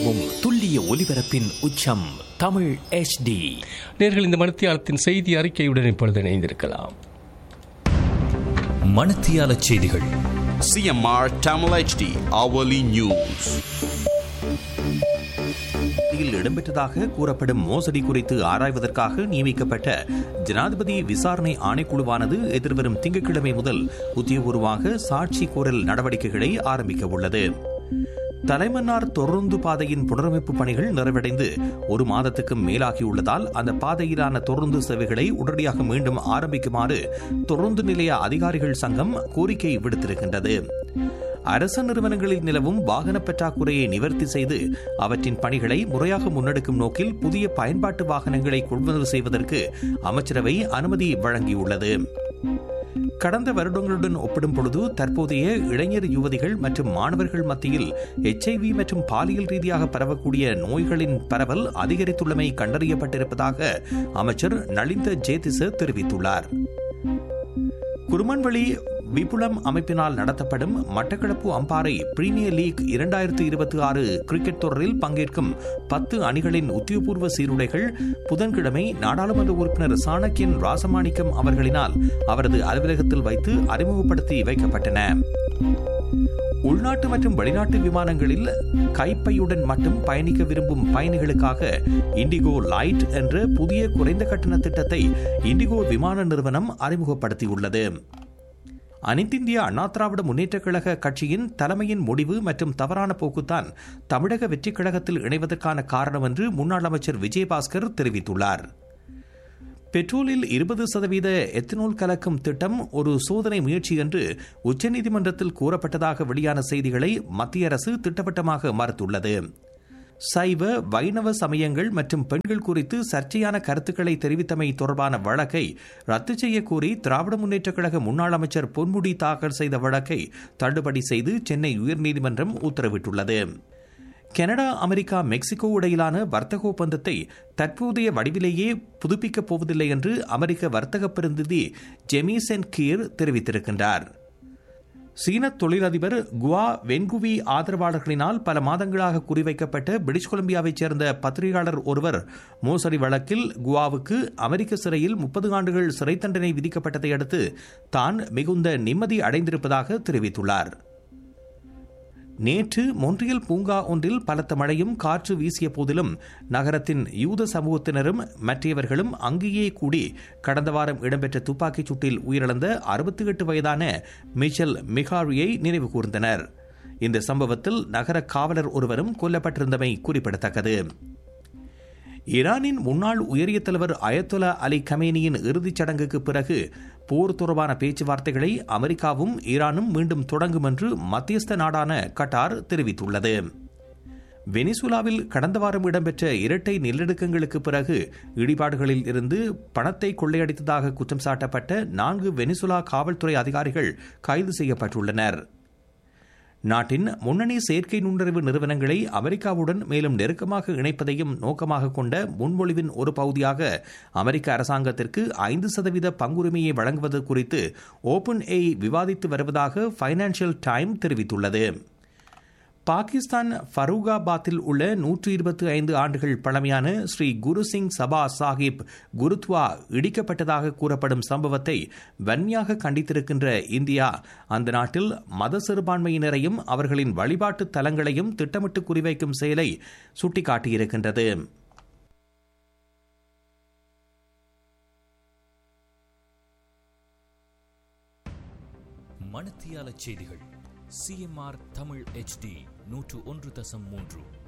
வழங்கும் துல்லிய ஒலிபரப்பின் உச்சம் தமிழ் HD நேர்கள் இந்த மணித்தியாலத்தின் செய்தி அறிக்கையுடன் இப்பொழுது இணைந்திருக்கலாம் மணத்தியால செய்திகள் CMR Tamil HD hourly news. இல் இடம்பெற்றதாக கூறப்படும் மோசடி குறித்து ஆராய்வதற்காக நியமிக்கப்பட்ட ஜனாதிபதி விசாரணை ஆணைக்குழுவானது எதிர்வரும் திங்கட்கிழமை முதல் உத்தியோகபூர்வமாக சாட்சி கோரல் நடவடிக்கைகளை ஆரம்பிக்க உள்ளது தலைமன்னார் தொடர்ந்து பாதையின் புனரமைப்பு பணிகள் நிறைவடைந்து ஒரு மாதத்துக்கும் மேலாகியுள்ளதால் அந்த பாதையிலான தொடர்ந்து சேவைகளை உடனடியாக மீண்டும் ஆரம்பிக்குமாறு தொடர்ந்து நிலைய அதிகாரிகள் சங்கம் கோரிக்கை விடுத்திருக்கின்றது அரசு நிறுவனங்களில் நிலவும் வாகன பற்றாக்குறையை நிவர்த்தி செய்து அவற்றின் பணிகளை முறையாக முன்னெடுக்கும் நோக்கில் புதிய பயன்பாட்டு வாகனங்களை கொள்வனவு செய்வதற்கு அமைச்சரவை அனுமதி வழங்கியுள்ளது கடந்த வருடங்களுடன் ஒப்பிடும் பொழுது தற்போதைய இளைஞர் யுவதிகள் மற்றும் மாணவர்கள் மத்தியில் எச்ஐவி மற்றும் பாலியல் ரீதியாக பரவக்கூடிய நோய்களின் பரவல் அதிகரித்துள்ளமை கண்டறியப்பட்டிருப்பதாக அமைச்சர் நலிந்த ஜேதிச தெரிவித்துள்ளார் குருமன்வழி விபுலம் அமைப்பினால் நடத்தப்படும் மட்டக்களப்பு அம்பாறை பிரீமியர் லீக் இரண்டாயிரத்து இருபத்தி ஆறு கிரிக்கெட் தொடரில் பங்கேற்கும் பத்து அணிகளின் உத்தியோகபூர்வ சீருடைகள் புதன்கிழமை நாடாளுமன்ற உறுப்பினர் சாணக்கியன் ராசமாணிக்கம் அவர்களினால் அவரது அலுவலகத்தில் வைத்து அறிமுகப்படுத்தி வைக்கப்பட்டன உள்நாட்டு மற்றும் வெளிநாட்டு விமானங்களில் கைப்பையுடன் மட்டும் பயணிக்க விரும்பும் பயணிகளுக்காக இண்டிகோ லைட் என்ற புதிய குறைந்த கட்டண திட்டத்தை இண்டிகோ விமான நிறுவனம் அறிமுகப்படுத்தியுள்ளது அனைத்திந்திய அண்ணா திராவிட முன்னேற்றக் கழக கட்சியின் தலைமையின் முடிவு மற்றும் தவறான போக்குத்தான் தமிழக வெற்றிக் கழகத்தில் இணைவதற்கான காரணம் என்று முன்னாள் அமைச்சர் விஜயபாஸ்கர் தெரிவித்துள்ளார் பெட்ரோலில் இருபது சதவீத எத்தனால் கலக்கும் திட்டம் ஒரு சோதனை முயற்சி என்று உச்சநீதிமன்றத்தில் கூறப்பட்டதாக வெளியான செய்திகளை மத்திய அரசு திட்டவட்டமாக மறுத்துள்ளது சைவ வைணவ சமயங்கள் மற்றும் பெண்கள் குறித்து சர்ச்சையான கருத்துக்களை தெரிவித்தமை தொடர்பான வழக்கை ரத்து செய்ய கோரி திராவிட முன்னேற்றக் கழக முன்னாள் அமைச்சர் பொன்முடி தாக்கல் செய்த வழக்கை தள்ளுபடி செய்து சென்னை உயர்நீதிமன்றம் உத்தரவிட்டுள்ளது கனடா அமெரிக்கா மெக்சிகோ இடையிலான வர்த்தக ஒப்பந்தத்தை தற்போதைய வடிவிலேயே புதுப்பிக்கப் போவதில்லை என்று அமெரிக்க வர்த்தக பிரதிநிதி ஜெமிசன் கீர் தெரிவித்திருக்கின்றார் சீன தொழிலதிபர் குவா வென்குவி ஆதரவாளர்களினால் பல மாதங்களாக குறிவைக்கப்பட்ட பிரிட்டிஷ் கொலம்பியாவைச் சேர்ந்த பத்திரிகையாளர் ஒருவர் மோசடி வழக்கில் குவாவுக்கு அமெரிக்க சிறையில் முப்பது ஆண்டுகள் சிறை தண்டனை விதிக்கப்பட்டதை அடுத்து தான் மிகுந்த நிம்மதி அடைந்திருப்பதாக தெரிவித்துள்ளார் நேற்று மொன்றியல் பூங்கா ஒன்றில் பலத்த மழையும் காற்று வீசிய போதிலும் நகரத்தின் யூத சமூகத்தினரும் மற்றவர்களும் அங்கேயே கூடி கடந்த வாரம் இடம்பெற்ற துப்பாக்கிச் சூட்டில் உயிரிழந்த அறுபத்தி எட்டு வயதான மிச்சல் மிகாரியை நினைவு கூர்ந்தனர் இந்த சம்பவத்தில் நகர காவலர் ஒருவரும் கொல்லப்பட்டிருந்தமை குறிப்பிடத்தக்கது ஈரானின் முன்னாள் உயரிய தலைவர் அயத்துல்லா அலி கமேனியின் இறுதிச் சடங்குக்கு பிறகு போர் தொடர்பான பேச்சுவார்த்தைகளை அமெரிக்காவும் ஈரானும் மீண்டும் தொடங்கும் என்று மத்தியஸ்த நாடான கட்டார் தெரிவித்துள்ளது வெனிசுலாவில் கடந்த வாரம் இடம்பெற்ற இரட்டை நிலநடுக்கங்களுக்கு பிறகு இடிபாடுகளில் இருந்து பணத்தை கொள்ளையடித்ததாக குற்றம் சாட்டப்பட்ட நான்கு வெனிசுலா காவல்துறை அதிகாரிகள் கைது செய்யப்பட்டுள்ளனர் நாட்டின் முன்னணி செயற்கை நுண்ணறிவு நிறுவனங்களை அமெரிக்காவுடன் மேலும் நெருக்கமாக இணைப்பதையும் நோக்கமாக கொண்ட முன்மொழிவின் ஒரு பகுதியாக அமெரிக்க அரசாங்கத்திற்கு ஐந்து சதவீத பங்குரிமையை வழங்குவது குறித்து ஓபன் ஏ விவாதித்து வருவதாக பைனான்சியல் டைம் தெரிவித்துள்ளது பாகிஸ்தான் ஃபரூகாபாத்தில் உள்ள நூற்று இருபத்தி ஐந்து ஆண்டுகள் பழமையான ஸ்ரீ குரு சிங் சபா சாஹிப் குருத்வா இடிக்கப்பட்டதாக கூறப்படும் சம்பவத்தை வன்மையாக கண்டித்திருக்கின்ற இந்தியா அந்த நாட்டில் மத சிறுபான்மையினரையும் அவர்களின் வழிபாட்டு தலங்களையும் திட்டமிட்டு குறிவைக்கும் செயலை சுட்டிக்காட்டியிருக்கின்றது மணத்தியால செய்திகள் சிஎம்ஆர் தமிழ் HD நூற்று ஒன்று தசம் மூன்று